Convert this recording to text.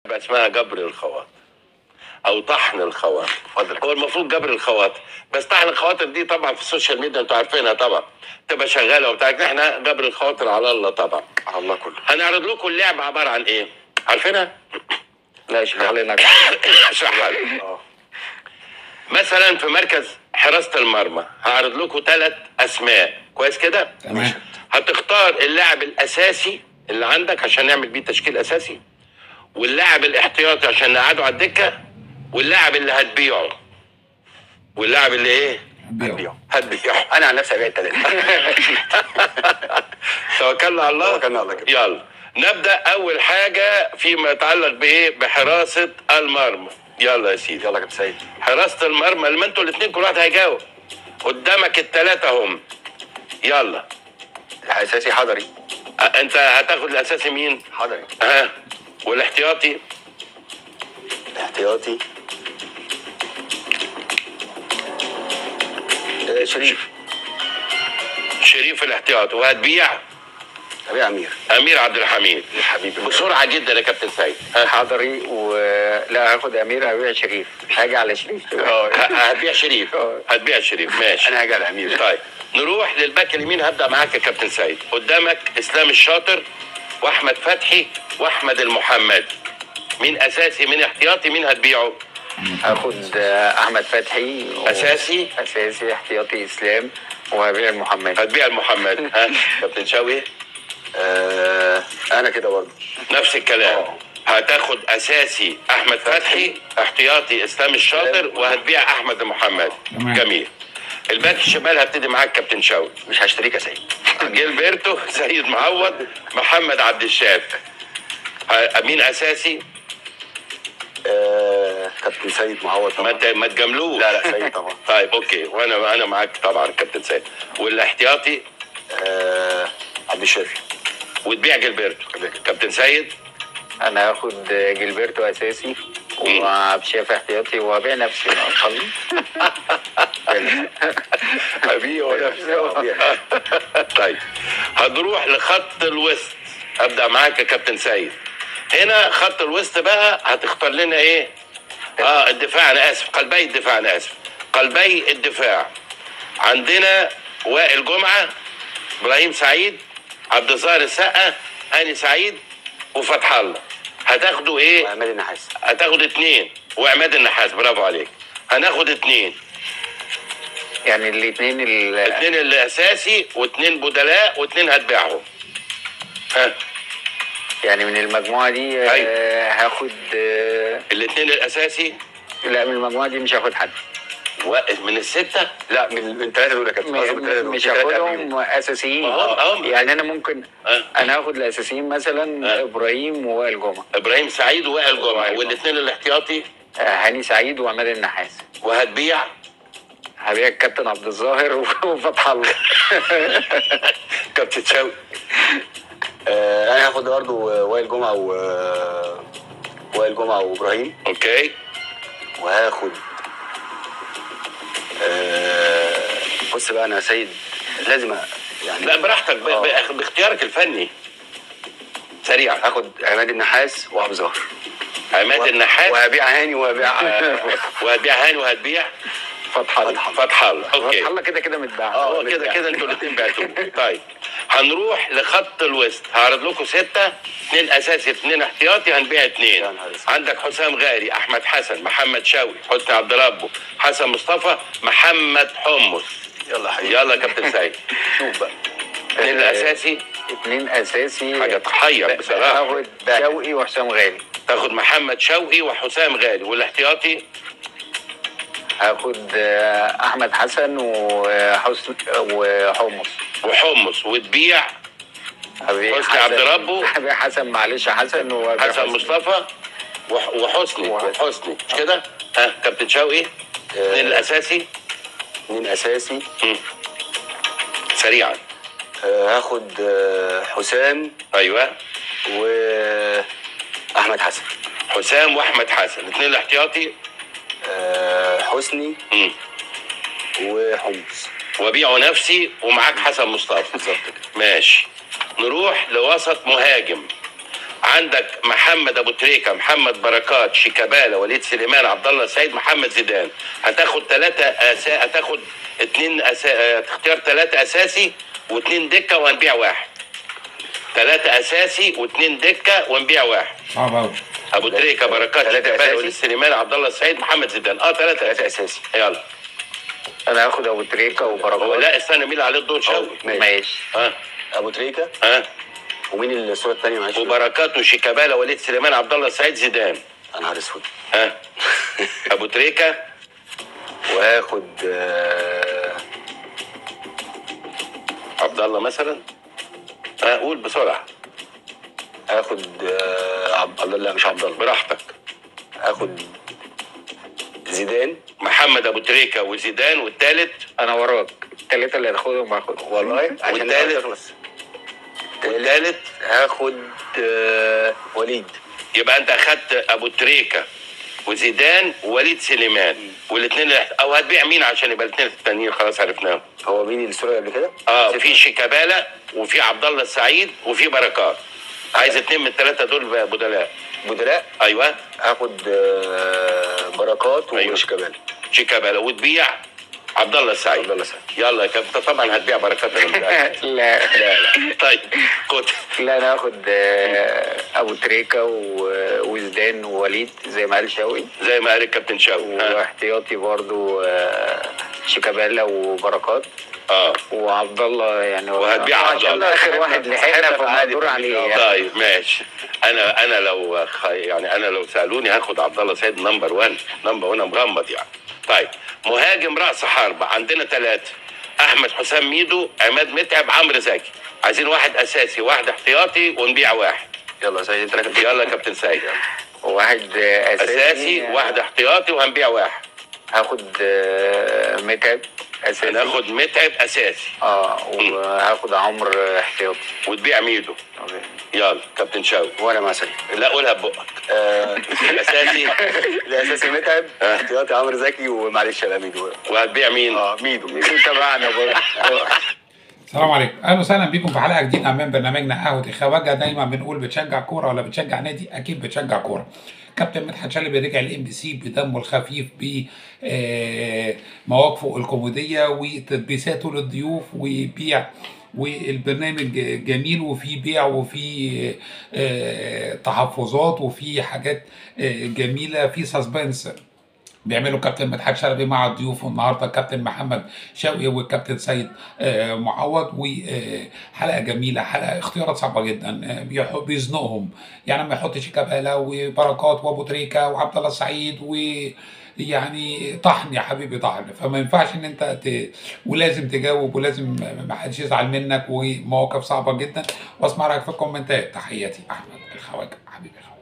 بقى اسمها جبر الخواطر او طحن الخواطر هو المفروض جبر الخواطر بس طحن الخواطر دي طبعا في السوشيال ميديا انتوا عارفينها طبعا تبقى شغاله وبتاع لكن احنا جبر الخواطر على الله طبعا على الله كله هنعرض لكم اللعبه عباره عن ايه عارفينها لا اشرح لنا اشرحها لك مثلا في مركز حراسه المرمى هعرض لكم ثلاث اسماء كويس كده تمام. هتختار اللاعب الاساسي اللي عندك عشان نعمل بيه تشكيل اساسي واللاعب الاحتياطي عشان نقعده على الدكه واللاعب اللي هتبيعه واللاعب اللي ايه بيعوا هتبيعه انا عن نفسي ابيع الثلاثه توكلنا على الله توكلنا على الله كده. يلا نبدا اول حاجه فيما يتعلق بايه بحراسه المرمى يلا يا سيدي يلا يا كابتن سيد حراسه المرمى لما انتوا الاثنين كل واحد هيجاوب قدامك الثلاثه هم يلا الاساسي حضري أ- انت هتاخد الاساسي مين حضري ها والاحتياطي احتياطي آه، شريف شريف الاحتياطي وهتبيع ابيع امير امير عبد الحميد حبيبي بسرعه جدا يا كابتن سيد ها حضري ولا هاخد امير هبيع شريف هاجي على شريف ه- هتبيع شريف آه. هتبيع شريف ماشي انا هاجي على امير طيب نروح للباك اليمين هبدا معاك يا كابتن سيد قدامك اسلام الشاطر واحمد فتحي واحمد المحمد مين اساسي مين احتياطي مين هتبيعه هاخد آه، احمد فتحي و- اساسي اساسي احتياطي اسلام وهبيع المحمد هتبيع المحمد ها كابتن شوقي آه انا كده برضه نفس الكلام آه. هتاخد اساسي احمد فتحي احتياطي اسلام الشاطر وهتبيع احمد المحمد تمام. جميل الباك الشمال هبتدي معاك كابتن شوقي مش هشتريك يا سيد جيلبرتو سيد معوض محمد عبد الشافي ه- مين اساسي آه كابتن سيد معوض ما طبعا ت- ما تجاملوش لا لا سيد طبعا طيب اوكي وانا انا معاك طبعا كابتن سيد والاحتياطي آه عبد الشافي وتبيع جيلبرتو كابتن سيد انا هاخد جilberto اساسي وعبد الشافي احتياطي وهبيع نفسي خلاص هبيعه نفسه طيب هنروح لخط الوسط ابدا معاك يا كابتن سيد هنا خط الوسط بقى هتختار لنا ايه اه الدفاع انا اسف قلبي الدفاع انا اسف قلبي الدفاع عندنا وائل جمعه ابراهيم سعيد عبد الظاهر السقا هاني سعيد وفتح الله هتاخدوا ايه وعماد النحاس هتاخد اتنين وعماد النحاس برافو عليك هناخد اتنين يعني الاثنين ال- اتنين الاساسي واتنين بدلاء واتنين هتبيعهم ها يعني من المجموعه دي أيوة. آه هاخد آه الاتنين الاساسي لا من المجموعه دي مش هاخد حد و- من الستة لا من من ثلاثه دول يا كابتن قصدي من ثلاثة دول. مش ثلاثة هاخدهم قبليهم اساسيين أهم- أهم. يعني انا ممكن أه. انا هاخد الاساسيين مثلا أه. ابراهيم ووائل جمعه ابراهيم سعيد ووائل جمعة وائل جمعة. والاتنين الاحتياطي آه هاني سعيد وعماد النحاس وهتبيع هبيع الكابتن عبد الظاهر وفتح الله كابتن شوقي آه انا هاخد برضه وائل جمعه و وائل جمعه وابراهيم اوكي وهاخد آه بص بقى انا يا سيد لازم أ- يعني لا براحتك ب- آه. ب- باختيارك الفني سريع هاخد عماد النحاس وابو ظهر عماد النحاس وهبيع هاني وهبيع وهتبيع هاني وهتبيع فتح الله فتح الله اوكي فتح الله كده كده متباع اه كده كده انتوا الاثنين بعتوا طيب هنروح لخط الوسط هعرض لكم ستة اثنين اساسي اثنين احتياطي هنبيع اثنين يا نهار اسود. عندك حسام غالي احمد حسن محمد شوقي حسني عبد ربه حسن مصطفى محمد حمص يلا حبيبي يلا يا كابتن سيد شوف بقى اثنين الاساسي اثنين اساسي حاجه تحير بصراحه هاخد شوقي وحسام غالي تاخد محمد شوقي وحسام غالي والاحتياطي هاخد آه، احمد حسن وحسن وحمص وحمص وتبيع هبيع حسني عبد حسن- ربه. هبيع حسن معلش حسن وهبيع حسن مصطفى وح- وحسني وحسني. وحسني مش كده؟ ها كابتن شوقي اثنين الاساسي اثنين اساسي مم. سريعا آه، هاخد آه، حسام ايوه واحمد حسن حسام واحمد حسن اثنين الاحتياطي آه، حسني مم. وحمص وبيعوا نفسي ومعاك حسن مصطفى بالظبط كده ماشي نروح لوسط مهاجم عندك محمد ابو تريكه محمد بركات شيكابالا وليد سليمان عبد الله السعيد محمد زيدان هتاخد ثلاثه أسا... هتاخد اثنين أسا... هتختار ثلاثه اساسي واثنين دكه وهنبيع واحد ثلاثه اساسي واثنين دكه ونبيع واحد صعب قوي ابو تريكه بركات ثلاثة شيكابالا أساسي؟ وليد سليمان عبد الله السعيد محمد زيدان اه ثلاثه ثلاثة اساسي اساسي يلا انا هاخد ابو تريكه هو وبركات لا استنى مين اللي عليه الدور شوقي ماشي. ماشي ها ابو تريكه ها ومين الصوره الثانيه معلش وبركات وشيكابالا وليد سليمان عبد الله السعيد زيدان انا نهار اسود ها ابو تريكه وهاخد آه، عبد الله مثلا ها قول بسرعه هاخد آه، عبد الله لا مش عبد الله براحتك هاخد زيدان محمد ابو تريكه وزيدان والثالث انا وراك الثلاثه اللي هاخدهم هاخدهم والله عشان والتالت؟ تخلص والثالث هاخد آه، وليد يبقى انت اخدت ابو تريكه وزيدان ووليد سليمان والاثنين اللي او هتبيع مين عشان يبقى الاثنين التانيين خلاص عرفناهم هو مين الصوره قبل كده؟ اه في شيكابالا وفي عبد الله السعيد وفي بركات عايز اثنين من الثلاثه دول بدلاء بدلاء ايوه هاخد آه، بركات أيوة. وشيكابالا شيكابالا وتبيع عبد الله السعيد عبد الله السعيد. يلا يا كابتن طبعا هتبيع بركات أنا متأكد. لا لا لا طيب خد لا انا هاخد آه، ابو تريكه و- وزيدان ووليد زي ما قال شوقي زي ما قال الكابتن شوقي ها. واحتياطي برضو آه، شيكابالا وبركات اه وعبد الله يعني وهتبيع عبد عشان الله. اخر واحد لحقنا صاحبنا في عادي فمقدور في عليه الفيديو. يعني. طيب ماشي انا انا لو خ... يعني انا لو سالوني هاخد عبد الله سيد نمبر 1 نمبر 1 مغمض يعني طيب مهاجم راس حربة عندنا ثلاثه احمد حسام ميدو عماد متعب عمرو زكي عايزين واحد اساسي واحد احتياطي ونبيع واحد يلا سيد انت راكب يلا يا كابتن سيد واحد آه، اساسي, اساسي واحد احتياطي وهنبيع واحد هاخد آه، متعب اساسي هناخد متعب اساسي اه وهاخد عمرو احتياطي وتبيع ميدو يلا كابتن شوقي وانا مع سيد لا قولها ببقك آه، الاساسي الاساسي متعب احتياطي عمرو زكي ومعلش يا ميدو وهتبيع مين اه ميدو مين تبعنا برضه السلام عليكم اهلا وسهلا بيكم في حلقه جديده من برنامجنا قهوه الخواجه دايما بنقول بتشجع كوره ولا بتشجع نادي اكيد بتشجع كوره كابتن مدحت شلبي رجع الام بي سي بدمه الخفيف بمواقفه الكوميديه وتدبيساته للضيوف وبيع والبرنامج جميل وفي بيع وفي آه، تحفظات وفي حاجات آه، جميله في سسبنس بيعملوا كابتن مدحت شلبي مع الضيوف النهارده كابتن محمد شوقي والكابتن سيد آه، معوض وحلقه جميله حلقه اختيارات صعبه جدا آه، بيح- بيزنقهم يعني ما يحطش شيكابالا وبركات وابو تريكه وعبد الله السعيد و يعني طحن يا حبيبي طحن فما ينفعش ان انت ت... ولازم تجاوب ولازم ما حدش يزعل منك ومواقف صعبه جدا واسمع رايك في الكومنتات تحياتي احمد الخواجه حبيبي الخواجه